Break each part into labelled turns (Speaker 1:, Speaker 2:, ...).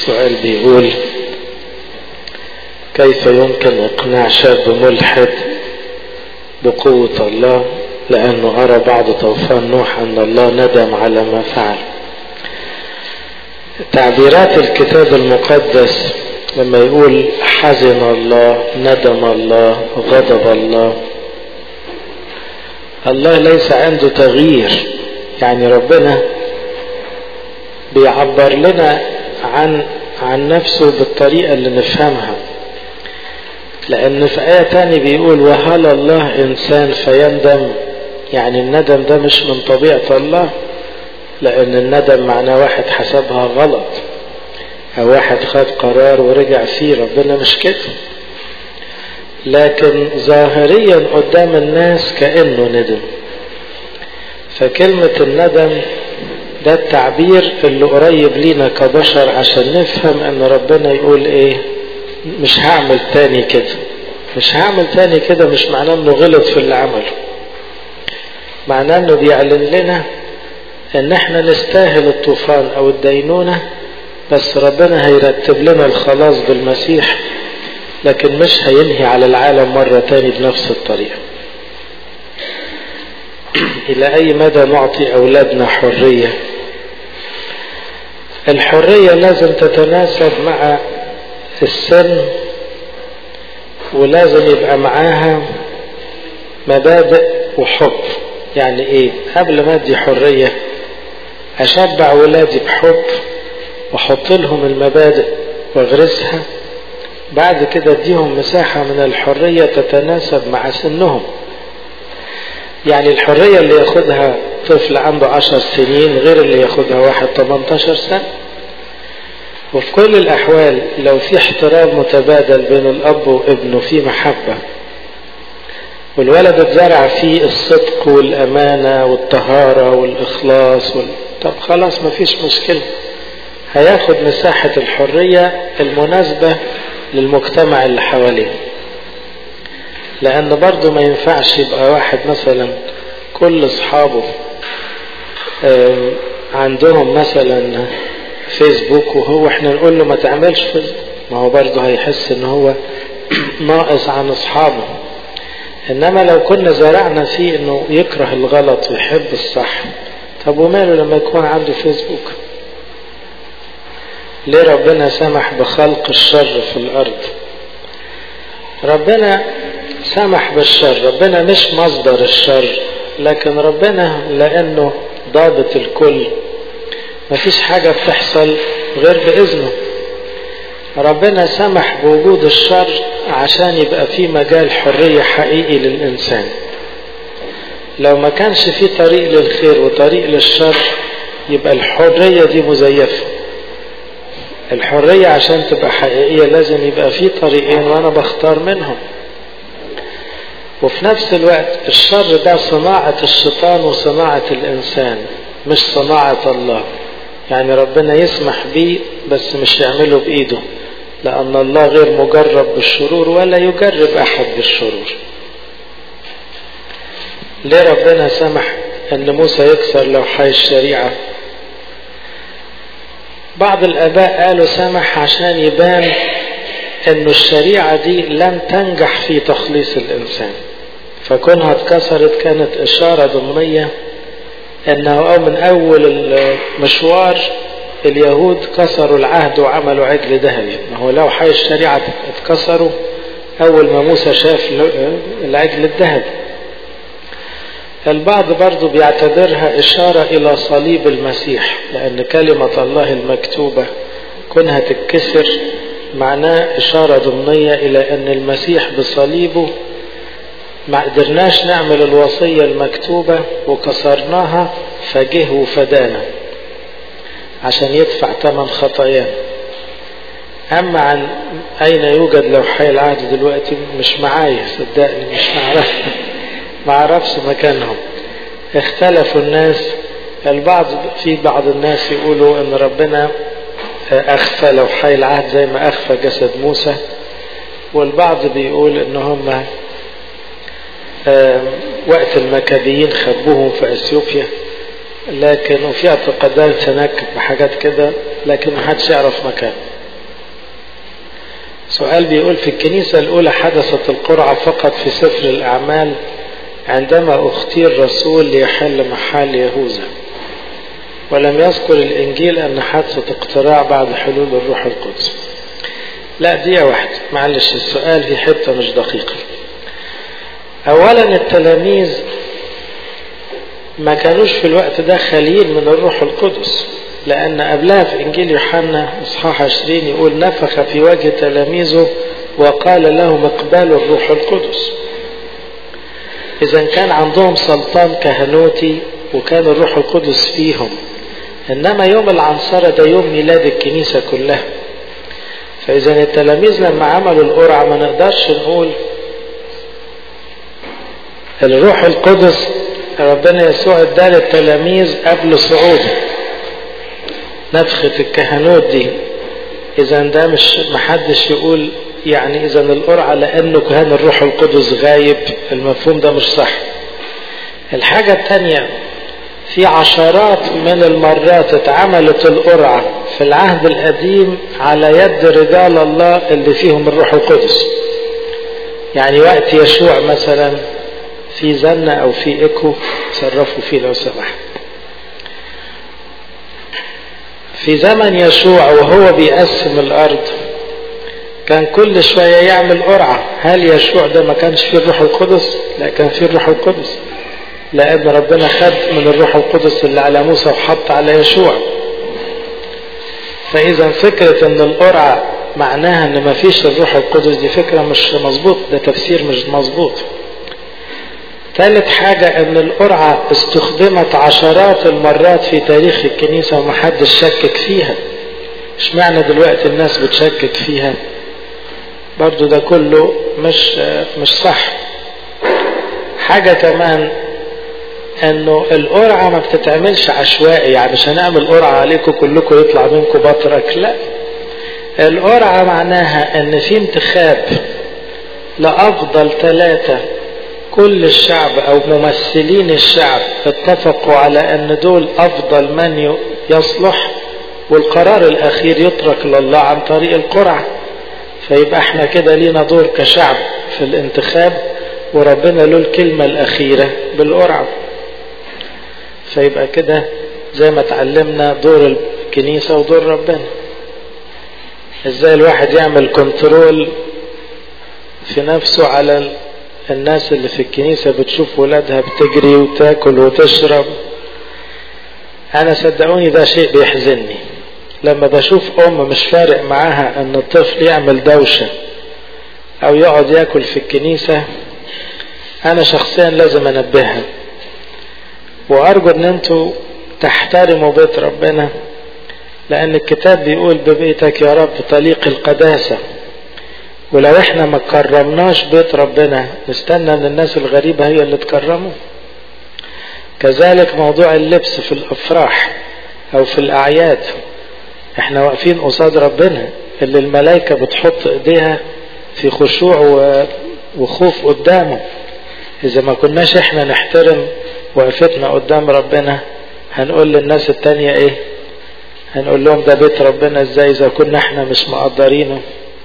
Speaker 1: السؤال بيقول كيف يمكن اقناع شاب ملحد بقوة الله لانه ارى بعض طوفان نوح ان الله ندم على ما فعل تعبيرات الكتاب المقدس لما يقول حزن الله ندم الله غضب الله الله ليس عنده تغيير يعني ربنا بيعبر لنا عن عن نفسه بالطريقة اللي نفهمها لأن في آية تاني بيقول وهل الله إنسان فيندم يعني الندم ده مش من طبيعة الله لأن الندم معناه واحد حسبها غلط أو واحد خد قرار ورجع فيه ربنا مش كده لكن ظاهريا قدام الناس كأنه ندم فكلمة الندم ده التعبير اللي قريب لينا كبشر عشان نفهم ان ربنا يقول ايه مش هعمل تاني كده مش هعمل تاني كده مش معناه انه غلط في اللي عمله معناه انه بيعلن لنا ان احنا نستاهل الطوفان او الدينونة بس ربنا هيرتب لنا الخلاص بالمسيح لكن مش هينهي على العالم مرة تاني بنفس الطريقة إلى أي مدى نعطي أولادنا حرية الحرية لازم تتناسب مع السن ولازم يبقى معاها مبادئ وحب يعني ايه قبل ما ادي حرية اشبع ولادي بحب واحط لهم المبادئ واغرسها بعد كده اديهم مساحة من الحرية تتناسب مع سنهم يعني الحرية اللي ياخدها طفل عنده عشر سنين غير اللي ياخدها واحد 18 سنة وفي كل الأحوال لو في احترام متبادل بين الأب وابنه في محبة والولد اتزرع فيه الصدق والأمانة والطهارة والإخلاص وال... طب خلاص مفيش مشكلة هياخد مساحة الحرية المناسبة للمجتمع اللي حواليه لأن برضه ما ينفعش يبقى واحد مثلا كل أصحابه عندهم مثلا فيسبوك وهو احنا نقول له ما تعملش فيسبوك ما هو برضه هيحس ان هو ناقص عن اصحابه انما لو كنا زرعنا فيه انه يكره الغلط ويحب الصح طب وماله لما يكون عنده فيسبوك ليه ربنا سمح بخلق الشر في الارض ربنا سمح بالشر ربنا مش مصدر الشر لكن ربنا لانه ضابط الكل مفيش حاجة بتحصل غير بإذنه ربنا سمح بوجود الشر عشان يبقى في مجال حرية حقيقي للإنسان لو ما كانش في طريق للخير وطريق للشر يبقى الحرية دي مزيفة الحرية عشان تبقى حقيقية لازم يبقى في طريقين وأنا بختار منهم وفي نفس الوقت الشر ده صناعة الشيطان وصناعة الإنسان مش صناعة الله يعني ربنا يسمح بيه بس مش يعمله بإيده لأن الله غير مجرب بالشرور ولا يجرب أحد بالشرور ليه ربنا سمح أن موسى يكسر لوحي الشريعة بعض الآباء قالوا سمح عشان يبان أن الشريعة دي لن تنجح في تخليص الإنسان فكونها اتكسرت كانت إشارة ضمنية انه من اول المشوار اليهود كسروا العهد وعملوا عجل ذهبي ما هو لو حي الشريعة اتكسروا اول ما موسى شاف العجل الذهبي البعض برضو بيعتبرها اشارة الى صليب المسيح لان كلمة الله المكتوبة كونها تتكسر معناه اشارة ضمنية الى ان المسيح بصليبه ما قدرناش نعمل الوصية المكتوبة وكسرناها فجه وفدانا عشان يدفع ثمن خطايانا أما عن أين يوجد لوحي العهد دلوقتي مش معايا صدقني مش معرف ما اعرفش مكانهم اختلفوا الناس البعض في بعض الناس يقولوا ان ربنا اخفى لوحي العهد زي ما اخفى جسد موسى والبعض بيقول ان هم وقت المكابيين خبوهم في اثيوبيا لكن وفي اعتقادات هناك بحاجات كده لكن ما حدش يعرف مكان سؤال بيقول في الكنيسة الأولى حدثت القرعة فقط في سفر الأعمال عندما اختير رسول ليحل محل يهوذا ولم يذكر الإنجيل أن حادثة اقتراع بعد حلول الروح القدس لا دي واحد معلش السؤال في حتة مش دقيقة أولا التلاميذ ما كانوش في الوقت ده خاليين من الروح القدس لأن قبلها في إنجيل يوحنا إصحاح 20 يقول نفخ في وجه تلاميذه وقال لهم اقبلوا الروح القدس إذا كان عندهم سلطان كهنوتي وكان الروح القدس فيهم إنما يوم العنصرة ده يوم ميلاد الكنيسة كلها فإذا التلاميذ لما عملوا القرعة ما نقدرش نقول الروح القدس ربنا يسوع اداه للتلاميذ قبل صعوده نفخة الكهنوت دي إذا ده مش محدش يقول يعني إذا القرعة لأنه كان الروح القدس غايب المفهوم ده مش صح الحاجة الثانية في عشرات من المرات اتعملت القرعة في العهد القديم على يد رجال الله اللي فيهم الروح القدس يعني وقت يشوع مثلا في زنة أو في إيكو تصرفوا فيه لو سمحت في زمن يشوع وهو بيقسم الأرض كان كل شوية يعمل قرعة هل يشوع ده ما كانش فيه الروح القدس لا كان فيه الروح القدس لأن ربنا خد من الروح القدس اللي على موسى وحط على يشوع فإذا فكرة أن القرعة معناها أن ما فيش الروح القدس دي فكرة مش مظبوط ده تفسير مش مظبوط ثالث حاجة أن القرعة استخدمت عشرات المرات في تاريخ الكنيسة ومحدش شكك فيها اشمعنى دلوقتي الناس بتشكك فيها برضو ده كله مش مش صح حاجة كمان انه القرعة ما بتتعملش عشوائي يعني مش هنعمل قرعة عليكم كلكم يطلع منكم بطرك لا القرعة معناها ان في انتخاب لافضل ثلاثة كل الشعب او ممثلين الشعب اتفقوا على ان دول افضل من يصلح والقرار الاخير يترك لله عن طريق القرعة فيبقى احنا كده لينا دور كشعب في الانتخاب وربنا له الكلمة الاخيرة بالقرعة فيبقى كده زي ما اتعلمنا دور الكنيسة ودور ربنا ازاي الواحد يعمل كنترول في نفسه على الناس اللي في الكنيسة بتشوف ولادها بتجري وتاكل وتشرب انا صدقوني ده شيء بيحزنني لما بشوف ام مش فارق معاها ان الطفل يعمل دوشة او يقعد ياكل في الكنيسة انا شخصيا لازم انبهها وارجو ان انتوا تحترموا بيت ربنا لان الكتاب بيقول ببيتك يا رب طليق القداسة ولو احنا ما كرمناش بيت ربنا نستنى ان الناس الغريبة هي اللي تكرمه كذلك موضوع اللبس في الافراح او في الاعياد احنا واقفين قصاد ربنا اللي الملائكة بتحط ايديها في خشوع وخوف قدامه اذا ما كناش احنا نحترم وقفتنا قدام ربنا هنقول للناس التانية ايه هنقول لهم ده بيت ربنا ازاي اذا كنا احنا مش مقدرينه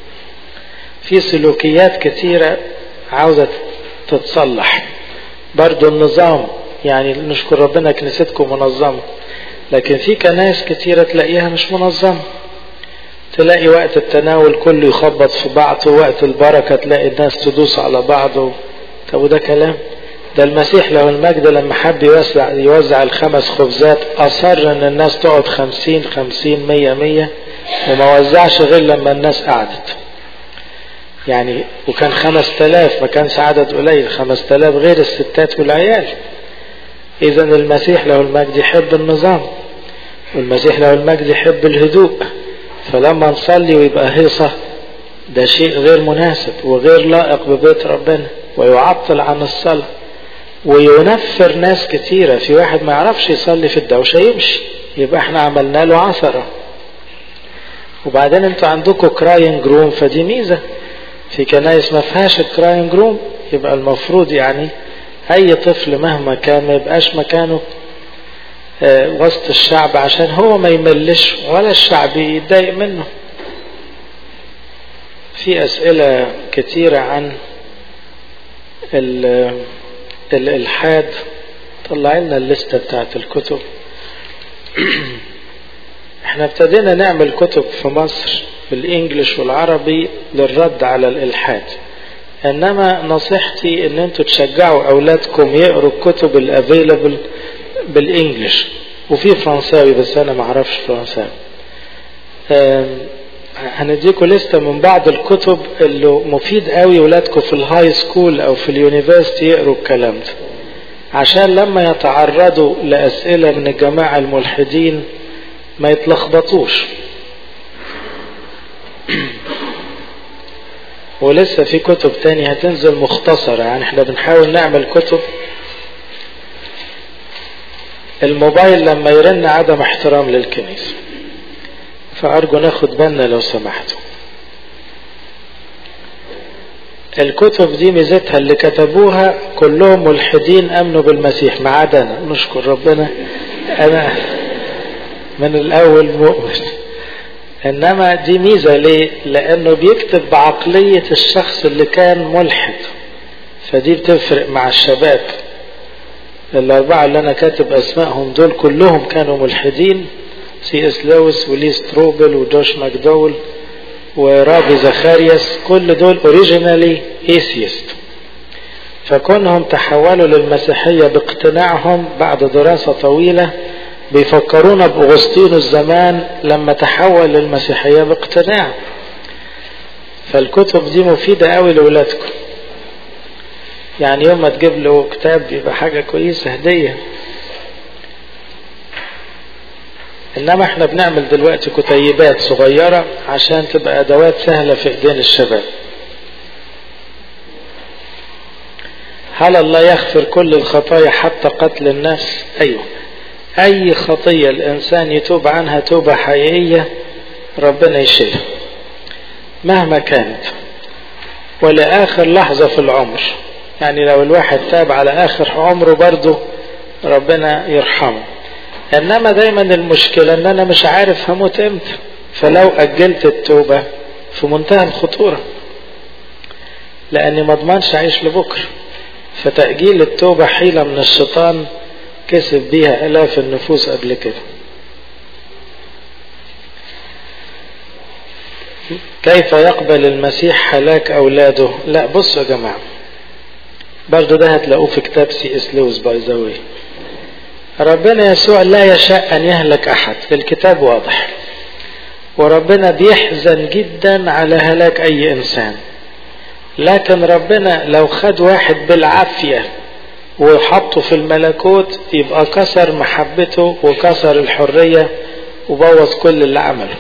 Speaker 1: في سلوكيات كتيرة عاوزة تتصلح برضو النظام يعني نشكر ربنا كنيستكم منظمة لكن في كنايس كتيرة تلاقيها مش منظمة تلاقي وقت التناول كله يخبط في بعض ووقت البركة تلاقي الناس تدوس على بعض و... طب وده كلام ده المسيح له المجد لما حب يوزع, يوزع الخمس خبزات أصر ان الناس تقعد خمسين خمسين مية مية وما وزعش غير لما الناس قعدت يعني وكان خمس تلاف ما كانش عدد قليل خمس تلاف غير الستات والعيال اذا المسيح له المجد يحب النظام والمسيح له المجد يحب الهدوء فلما نصلي ويبقى هيصة ده شيء غير مناسب وغير لائق ببيت ربنا ويعطل عن الصلاة وينفر ناس كتيرة في واحد ما يعرفش يصلي في الدوشة يمشي يبقى احنا عملنا له عثرة وبعدين انتوا عندكم كراين جروم فدي ميزة في كنايس ما فيهاش الكراين جروم يبقى المفروض يعني اي طفل مهما كان ما يبقاش مكانه اه وسط الشعب عشان هو ما يملش ولا الشعب يتضايق منه في أسئلة كتيرة عن الإلحاد طلع لنا الليستة بتاعت الكتب احنا ابتدينا نعمل كتب في مصر بالانجلش والعربي للرد على الالحاد انما نصيحتي ان انتوا تشجعوا اولادكم يقروا الكتب الافيلبل بالانجلش وفي فرنساوي بس انا ما اعرفش فرنساوي هنديكوا لستة من بعض الكتب اللي مفيد قوي ولادكم في الهاي سكول او في اليونيفرسيتي يقروا الكلام ده عشان لما يتعرضوا لأسئلة من الجماعة الملحدين ما يتلخبطوش ولسه في كتب تانية هتنزل مختصرة يعني احنا بنحاول نعمل كتب الموبايل لما يرن عدم احترام للكنيسة فأرجو ناخد بالنا لو سمحتوا الكتب دي ميزتها اللي كتبوها كلهم ملحدين امنوا بالمسيح ما عدا انا نشكر ربنا انا من الاول مؤمن انما دي ميزة ليه لانه بيكتب بعقلية الشخص اللي كان ملحد فدي بتفرق مع الشباب الاربعة اللي انا كاتب اسمائهم دول كلهم كانوا ملحدين سي اس لويس ولي ستروبل وجوش ماكدول ورابي زخارياس كل دول اوريجينالي ايثيست فكونهم تحولوا للمسيحية باقتناعهم بعد دراسة طويلة بيفكرونا بأغسطين الزمان لما تحول للمسيحية باقتناع فالكتب دي مفيدة قوي لأولادكم يعني يوم ما تجيب له كتاب يبقى حاجة كويسة هدية انما احنا بنعمل دلوقتي كتيبات صغيرة عشان تبقى ادوات سهلة في ايدين الشباب هل الله يغفر كل الخطايا حتى قتل النفس ايوه اي خطية الانسان يتوب عنها توبة حقيقية ربنا يشيلها مهما كانت ولآخر لحظة في العمر يعني لو الواحد تاب على آخر عمره برضه ربنا يرحمه انما دايما المشكلة ان انا مش عارف هموت امتى فلو اجلت التوبة في منتهى الخطورة لاني ما اضمنش اعيش لبكرة فتأجيل التوبة حيلة من الشيطان كسب بيها الاف النفوس قبل كده كيف يقبل المسيح هلاك اولاده لا بصوا يا جماعة برضو ده هتلاقوه في كتاب سي اس لويس باي ذا واي ربنا يسوع لا يشاء أن يهلك أحد الكتاب واضح وربنا بيحزن جدا على هلاك أي إنسان لكن ربنا لو خد واحد بالعافية وحطه في الملكوت يبقى كسر محبته وكسر الحرية وبوظ كل اللي عمله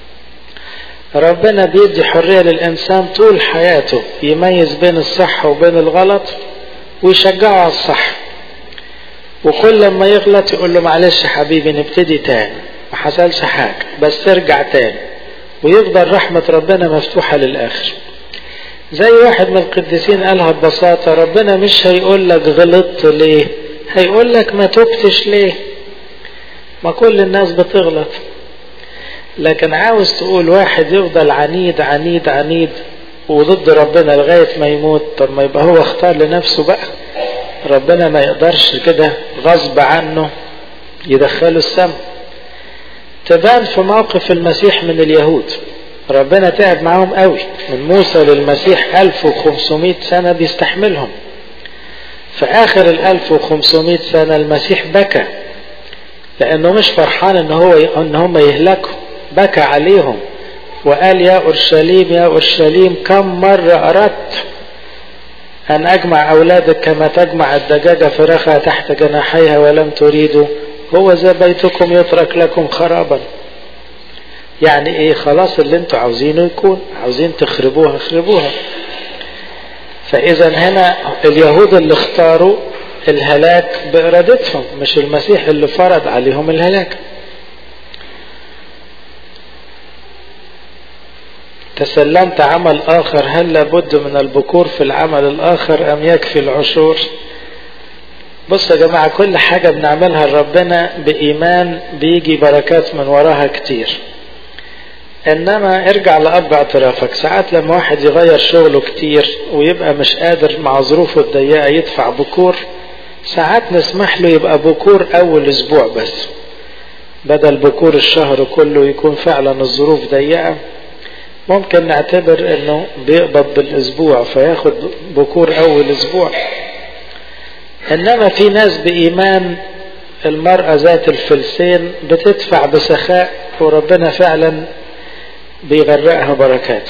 Speaker 1: ربنا بيدي حرية للإنسان طول حياته يميز بين الصح وبين الغلط ويشجعه على الصح وكل لما يغلط يقول له معلش يا حبيبي نبتدي تاني ما حصلش حاجة بس ارجع تاني ويفضل رحمة ربنا مفتوحة للآخر زي واحد من القديسين قالها ببساطة ربنا مش هيقول لك غلطت ليه هيقول لك ما تبتش ليه ما كل الناس بتغلط لكن عاوز تقول واحد يفضل عنيد عنيد عنيد وضد ربنا لغاية ما يموت طب ما يبقى هو اختار لنفسه بقى ربنا ما يقدرش كده غصب عنه يدخله السماء تبان في موقف المسيح من اليهود ربنا تعب معاهم قوي من موسى للمسيح 1500 سنة بيستحملهم في آخر ال 1500 سنة المسيح بكى لأنه مش فرحان إن هو إن هم يهلكوا بكى عليهم وقال يا أورشليم يا أورشليم كم مرة أردت أن أجمع أولادك كما تجمع الدجاجة فراخها تحت جناحيها ولم تريدوا هو ذا بيتكم يترك لكم خرابا يعني ايه خلاص اللي انتوا عاوزينه يكون عاوزين تخربوها اخربوها فاذا هنا اليهود اللي اختاروا الهلاك بارادتهم مش المسيح اللي فرض عليهم الهلاك تسلمت عمل آخر هل لابد من البكور في العمل الآخر أم يكفي العشور بص يا جماعة كل حاجة بنعملها لربنا بإيمان بيجي بركات من وراها كتير انما ارجع لاب اعترافك ساعات لما واحد يغير شغله كتير ويبقى مش قادر مع ظروفه الضيقه يدفع بكور ساعات نسمح له يبقى بكور اول اسبوع بس بدل بكور الشهر كله يكون فعلا الظروف ضيقه ممكن نعتبر انه بيقبض بالاسبوع فياخد بكور اول اسبوع انما في ناس بايمان المرأة ذات الفلسين بتدفع بسخاء وربنا فعلا بيغرقها بركاته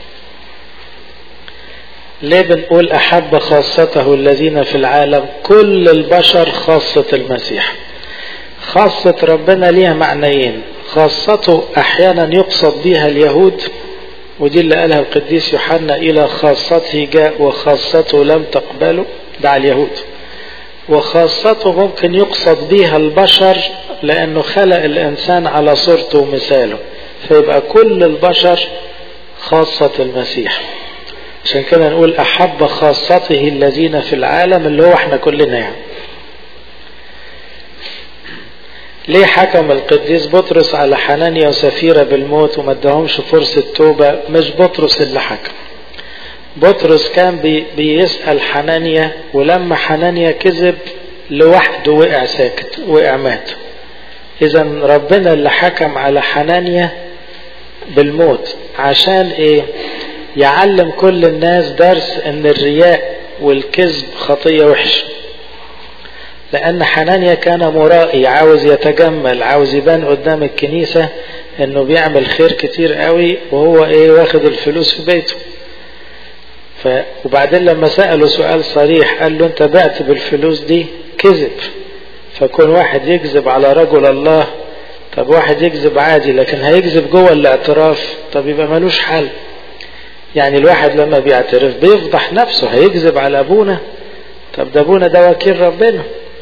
Speaker 1: ليه بنقول أحب خاصته الذين في العالم كل البشر خاصة المسيح خاصة ربنا ليها معنيين خاصته أحيانا يقصد بها اليهود ودي اللي قالها القديس يوحنا إلى خاصته جاء وخاصته لم تقبله دع اليهود وخاصته ممكن يقصد بها البشر لأنه خلق الإنسان على صورته ومثاله فيبقى كل البشر خاصة المسيح عشان كده نقول أحب خاصته الذين في العالم اللي هو احنا كلنا يعني ليه حكم القديس بطرس على حنانيا وسفيرة بالموت وما ادهمش فرصة توبة مش بطرس اللي حكم بطرس كان بي بيسأل حنانيا ولما حنانيا كذب لوحده وقع ساكت وقع مات اذا ربنا اللي حكم على حنانيا بالموت عشان ايه يعلم كل الناس درس ان الرياء والكذب خطية وحشة لان حنانيا كان مرائي عاوز يتجمل عاوز يبان قدام الكنيسة انه بيعمل خير كتير قوي وهو ايه واخد الفلوس في بيته ف... وبعدين لما سأله سؤال صريح قال له انت بعت بالفلوس دي كذب فكون واحد يكذب على رجل الله طب واحد يكذب عادي لكن هيكذب جوه الاعتراف طب يبقى ملوش حل يعني الواحد لما بيعترف بيفضح نفسه هيكذب على ابونا طب ده ابونا ده وكيل ربنا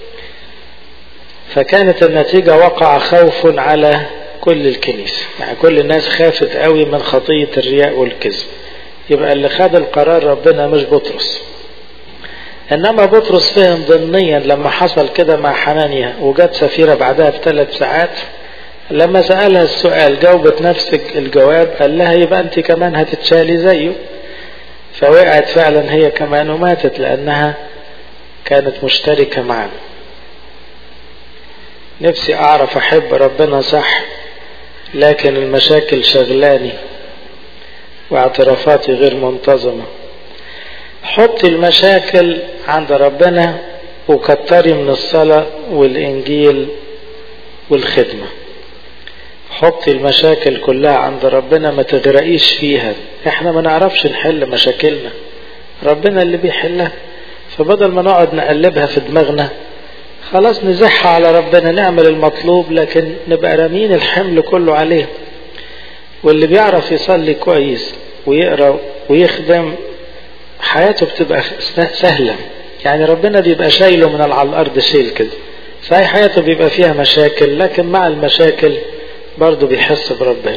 Speaker 1: فكانت النتيجة وقع خوف على كل الكنيسة يعني كل الناس خافت قوي من خطية الرياء والكذب يبقى اللي خد القرار ربنا مش بطرس انما بطرس فهم ضمنيا لما حصل كده مع حنانيا وجت سفيرة بعدها بثلاث ساعات لما سألها السؤال جاوبت نفس الجواب قال لها يبقى انت كمان هتتشالي زيه فوقعت فعلا هي كمان وماتت لانها كانت مشتركة معه نفسي اعرف احب ربنا صح لكن المشاكل شغلاني واعترافاتي غير منتظمة حطي المشاكل عند ربنا وكتري من الصلاة والإنجيل والخدمة حطي المشاكل كلها عند ربنا ما تغرقيش فيها احنا ما نعرفش نحل مشاكلنا ربنا اللي بيحلها فبدل ما نقعد نقلبها في دماغنا خلاص نزحها على ربنا نعمل المطلوب لكن نبقى رامين الحمل كله عليه واللي بيعرف يصلي كويس ويقرا ويخدم حياته بتبقى سهلة يعني ربنا بيبقى شايله من على الأرض شيل كده صحيح حياته بيبقى فيها مشاكل لكن مع المشاكل برضه بيحس بربنا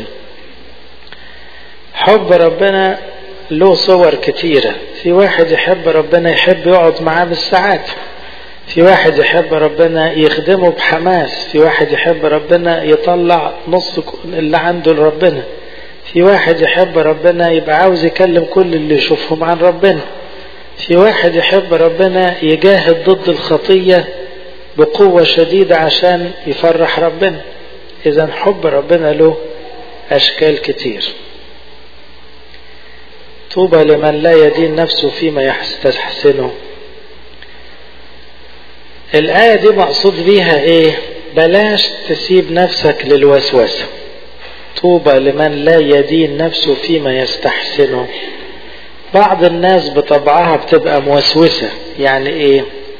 Speaker 1: حب ربنا له صور كتيرة في واحد يحب ربنا يحب يقعد معاه بالساعات في واحد يحب ربنا يخدمه بحماس في واحد يحب ربنا يطلع نص اللي عنده لربنا في واحد يحب ربنا يبقى عاوز يكلم كل اللي يشوفهم عن ربنا في واحد يحب ربنا يجاهد ضد الخطية بقوة شديدة عشان يفرح ربنا إذا حب ربنا له أشكال كتير طوبى لمن لا يدين نفسه فيما يستحسنه الآية دي مقصود بيها إيه بلاش تسيب نفسك للوسوسة طوبى لمن لا يدين نفسه فيما يستحسنه بعض الناس بطبعها بتبقى موسوسة يعني ايه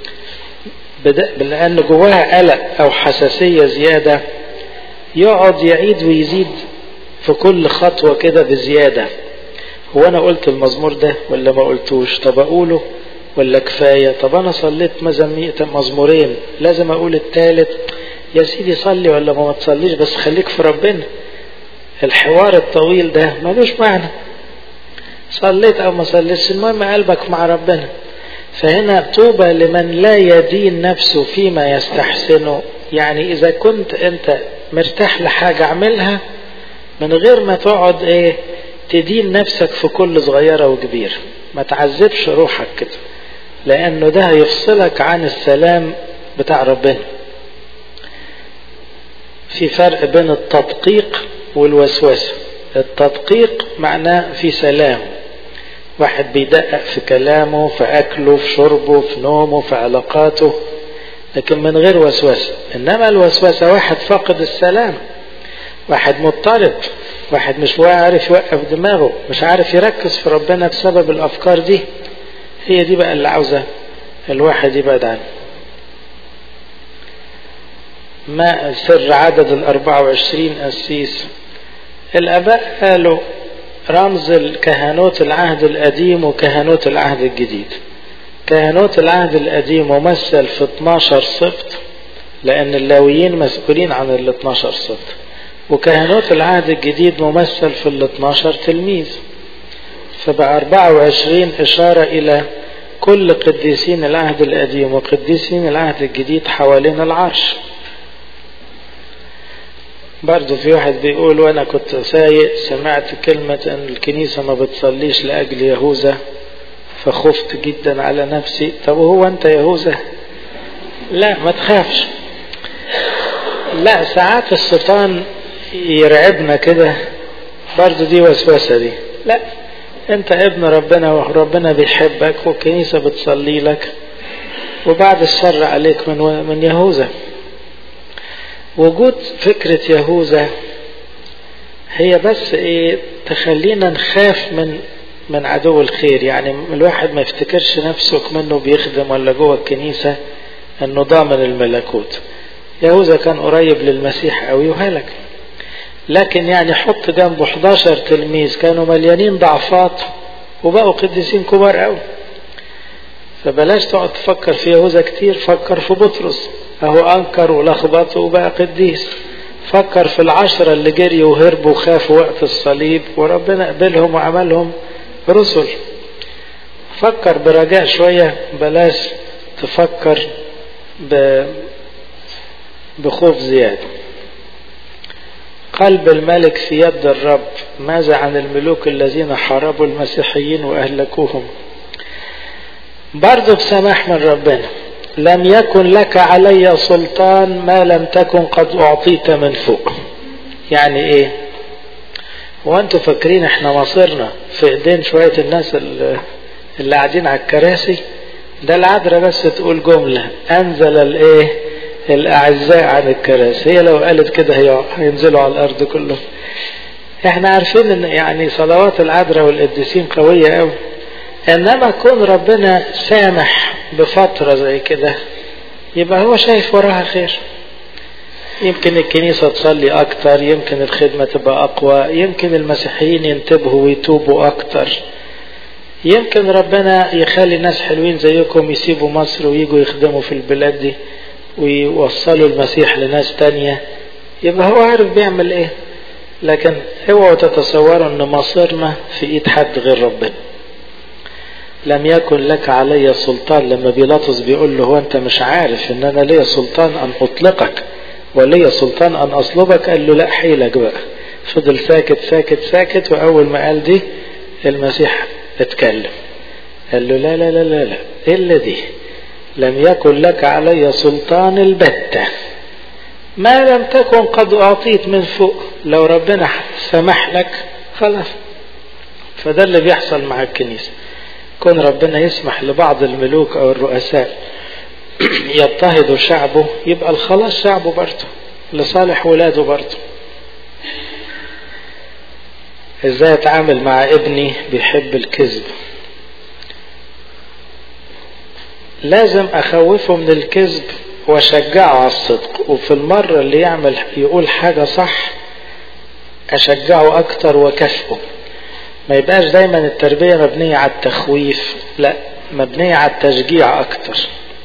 Speaker 1: لأن جواها قلق أو حساسية زيادة يقعد يعيد ويزيد في كل خطوة كده بزيادة هو أنا قلت المزمور ده ولا ما قلتوش طب أقوله ولا كفاية طب أنا صليت مزمورين لازم أقول التالت يا سيدي صلي ولا ما تصليش بس خليك في ربنا الحوار الطويل ده ملوش معنى صليت او ما صليتش المهم قلبك مع ربنا فهنا طوبى لمن لا يدين نفسه فيما يستحسنه يعني اذا كنت انت مرتاح لحاجة اعملها من غير ما تقعد ايه تدين نفسك في كل صغيرة وكبيرة ما تعذبش روحك كده لانه ده هيفصلك عن السلام بتاع ربنا في فرق بين التدقيق والوسوسة التدقيق معناه في سلام واحد بيدقق في كلامه في أكله في شربه في نومه في علاقاته لكن من غير وسوسة إنما الوسوسة واحد فاقد السلام واحد مضطرب واحد مش عارف يوقف دماغه مش عارف يركز في ربنا بسبب الأفكار دي هي دي بقى اللي عاوزة الواحد يبعد عنه ما سر عدد الأربعة وعشرين أسيس الآباء قالوا رمز الكهنوت العهد القديم وكهنوت العهد الجديد كهنوت العهد القديم ممثل في 12 سبط لأن اللاويين مسؤولين عن ال 12 سبط وكهنوت العهد الجديد ممثل في ال 12 تلميذ فبقى 24 إشارة إلى كل قديسين العهد القديم وقديسين العهد الجديد حوالين العرش برضه في واحد بيقول وانا كنت سايق سمعت كلمة ان الكنيسة ما بتصليش لأجل يهوذا فخفت جدا على نفسي طب هو انت يهوذا لا ما تخافش لا ساعات الشيطان يرعبنا كده برضه دي وسوسة دي لا انت ابن ربنا وربنا بيحبك والكنيسة بتصلي لك وبعد الشر عليك من من يهوذا وجود فكرة يهوذا هي بس ايه تخلينا نخاف من من عدو الخير يعني الواحد ما يفتكرش نفسه كمنه بيخدم ولا جوه الكنيسة انه ضامن الملكوت يهوذا كان قريب للمسيح قوي وهلك لكن يعني حط جنبه 11 تلميذ كانوا مليانين ضعفات وبقوا قديسين كبار قوي فبلاش تقعد تفكر في يهوذا كتير فكر في بطرس اهو انكر ولخبط وبقى قديس فكر في العشرة اللي جريوا وهربوا وخافوا وقت الصليب وربنا قبلهم وعملهم رسل فكر برجاء شوية بلاش تفكر ب... بخوف زيادة قلب الملك في يد الرب ماذا عن الملوك الذين حاربوا المسيحيين وأهلكوهم برضه بسماح من ربنا لم يكن لك علي سلطان ما لم تكن قد أعطيت من فوق يعني إيه وانتوا فاكرين احنا مصيرنا في ايدين شوية الناس اللي قاعدين على الكراسي ده العذراء بس تقول جملة انزل الايه الاعزاء عن الكراسي هي لو قالت كده هي هينزلوا على الارض كلهم احنا عارفين ان يعني صلوات العذراء والقديسين قوية قوي انما كون ربنا سامح بفترة زي كده يبقى هو شايف وراها خير يمكن الكنيسة تصلي أكتر يمكن الخدمة تبقى أقوى يمكن المسيحيين ينتبهوا ويتوبوا أكتر يمكن ربنا يخلي ناس حلوين زيكم يسيبوا مصر ويجوا يخدموا في البلاد دي ويوصلوا المسيح لناس تانية يبقى هو عارف بيعمل ايه لكن اوعوا تتصوروا ان مصيرنا في ايد حد غير ربنا لم يكن لك علي سلطان لما بيلاطس بيقول له هو انت مش عارف ان انا ليا سلطان ان اطلقك وليا سلطان ان اصلبك قال له لا حيلك بقى فضل ساكت ساكت ساكت واول ما قال دي المسيح اتكلم قال له لا لا لا لا لا الا دي لم يكن لك علي سلطان البتة ما لم تكن قد اعطيت من فوق لو ربنا سمح لك خلاص فده اللي بيحصل مع الكنيسه كون ربنا يسمح لبعض الملوك او الرؤساء يضطهدوا شعبه يبقى الخلاص شعبه برضه لصالح ولاده برضه ازاي اتعامل مع ابني بيحب الكذب لازم اخوفه من الكذب واشجعه على الصدق وفي المرة اللي يعمل يقول حاجة صح اشجعه اكتر وكافئه ما يبقاش دايما التربية مبنية على التخويف لا مبنية على التشجيع اكتر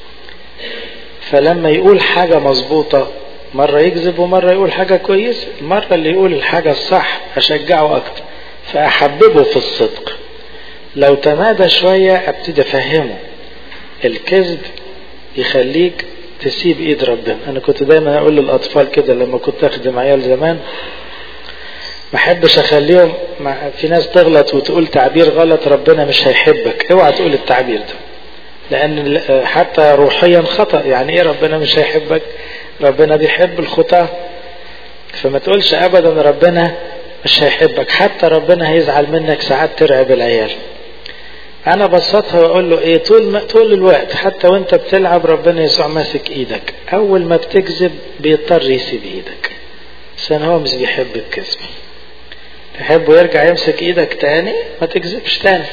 Speaker 1: فلما يقول حاجة مظبوطة مرة يكذب ومرة يقول حاجة كويسة المرة اللي يقول الحاجة الصح أشجعه أكتر فأحببه في الصدق لو تمادى شوية أبتدي أفهمه الكذب يخليك تسيب ايد ربنا انا كنت دايما اقول للاطفال كده لما كنت اخدم عيال زمان ما احبش اخليهم في ناس تغلط وتقول تعبير غلط ربنا مش هيحبك اوعى تقول التعبير ده لان حتى روحيا خطأ يعني ايه ربنا مش هيحبك ربنا بيحب الخطاة فما تقولش ابدا ربنا مش هيحبك حتى ربنا هيزعل منك ساعات ترعب العيال انا بسطها واقول له ايه طول ما طول الوقت حتى وانت بتلعب ربنا يسوع ماسك ايدك اول ما بتكذب بيضطر يسيب ايدك عشان هو مش بيحب الكذب تحبه يرجع يمسك ايدك تاني ما تكذبش تاني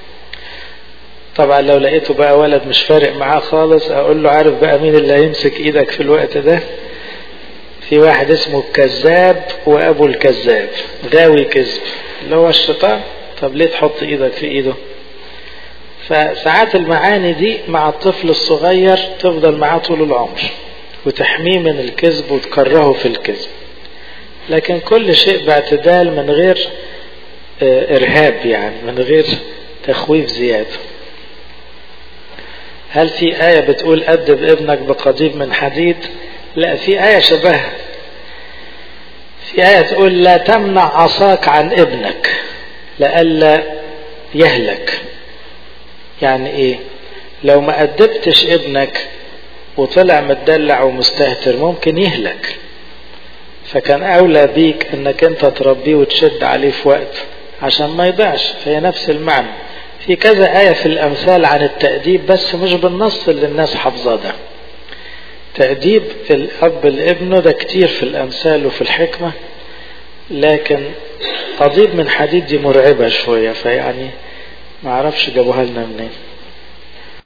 Speaker 1: طبعا لو لقيته بقى ولد مش فارق معاه خالص اقول له عارف بقى مين اللي هيمسك ايدك في الوقت ده في واحد اسمه الكذاب وابو الكذاب غاوي كذب اللي هو الشيطان طب ليه تحط ايدك في ايده فساعات المعاني دي مع الطفل الصغير تفضل معاه طول العمر وتحميه من الكذب وتكرهه في الكذب لكن كل شيء باعتدال من غير ارهاب يعني من غير تخويف زياده هل في آية بتقول أدب ابنك بقضيب من حديد لا في آية شبهها في آية تقول لا تمنع عصاك عن ابنك لئلا يهلك يعني ايه لو ما أدبتش ابنك وطلع متدلع ومستهتر ممكن يهلك فكان أولى بيك انك انت تربيه وتشد عليه في وقت عشان ما يضيعش فهي نفس المعنى في كذا آية في الأمثال عن التأديب بس مش بالنص اللي الناس حافظاه ده تأديب الأب لابنه ده كتير في الأمثال وفي الحكمة لكن قضيب من حديد دي مرعبة شوية فيعني ما اعرفش جابوها لنا منين